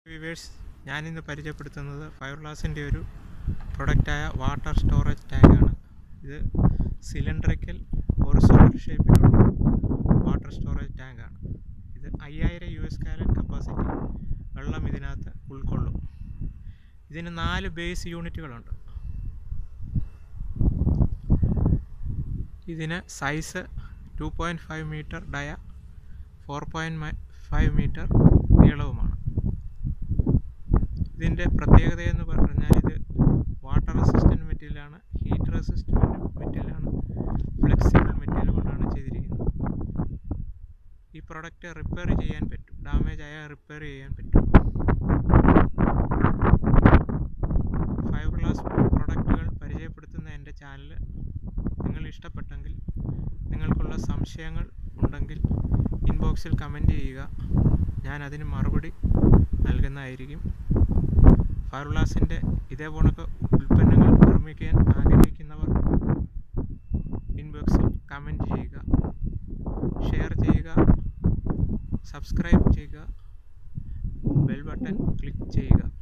viewers ഞാനിന്ന് പരിചയപ്പെടുത്തുന്നത് ഫയർഗ്ലാസിൻ്റെ ഒരു പ്രൊഡക്റ്റായ വാട്ടർ സ്റ്റോറേജ് ടാങ്കാണ് ഇത് സിലിണ്ടറിക്കൽ ഹൊറിസോണ്ടൽ ഷേപ്പിലുള്ള വാട്ടർ സ്റ്റോറേജ് ടാങ്കാണ് ഇത് അയ്യായിരം യു എസ് കാലൻ കപ്പാസിറ്റി വെള്ളം ഇതിനകത്ത് ഉൾക്കൊള്ളും ഇതിന് നാല് ബേസ് യൂണിറ്റുകളുണ്ട് ഇതിന് size two point five metre dia four point five metre നീളവുമാണ് ഇതിൻ്റെ പ്രത്യേകത എന്ന് പറഞ്ഞാൽ ഇത് വാട്ടർ റെസിസ്റ്റൻറ്റ് മെറ്റീരിയലാണ് ഹീറ്റ് റെസിസ്റ്റൻറ്റ് മെറ്റീരിയലാണ് ഫ്ലെക്സിബിൾ മെറ്റീരിയൽ കൊണ്ടാണ് ചെയ്തിരിക്കുന്നത് ഈ പ്രൊഡക്റ്റ് റിപ്പയർ ചെയ്യാൻ പറ്റും ഡാമേജ് ആയാൽ റിപ്പയർ ചെയ്യാൻ പറ്റും ഫൈബർ ഗ്ലാസ് പ്രൊഡക്റ്റുകൾ പരിചയപ്പെടുത്തുന്ന എൻ്റെ ചാനൽ നിങ്ങൾ ഇഷ്ടപ്പെട്ടെങ്കിൽ നിങ്ങൾക്കുള്ള സംശയങ്ങൾ ഉണ്ടെങ്കിൽ ഇൻബോക്സിൽ കമൻറ്റ് ചെയ്യുക ഞാൻ അതിന് മറുപടി നൽകുന്നതായിരിക്കും ഫയർഗ്ലാസിൻ്റെ ഇതേപോലൊക്കെ ഉൽപ്പന്നങ്ങൾ നിർമ്മിക്കാൻ ആഗ്രഹിക്കുന്നവർ ഇൻബോക്സിൽ കമൻറ്റ് ചെയ്യുക ഷെയർ ചെയ്യുക സബ്സ്ക്രൈബ് ചെയ്യുക ബെൽ ബട്ടൺ ക്ലിക്ക് ചെയ്യുക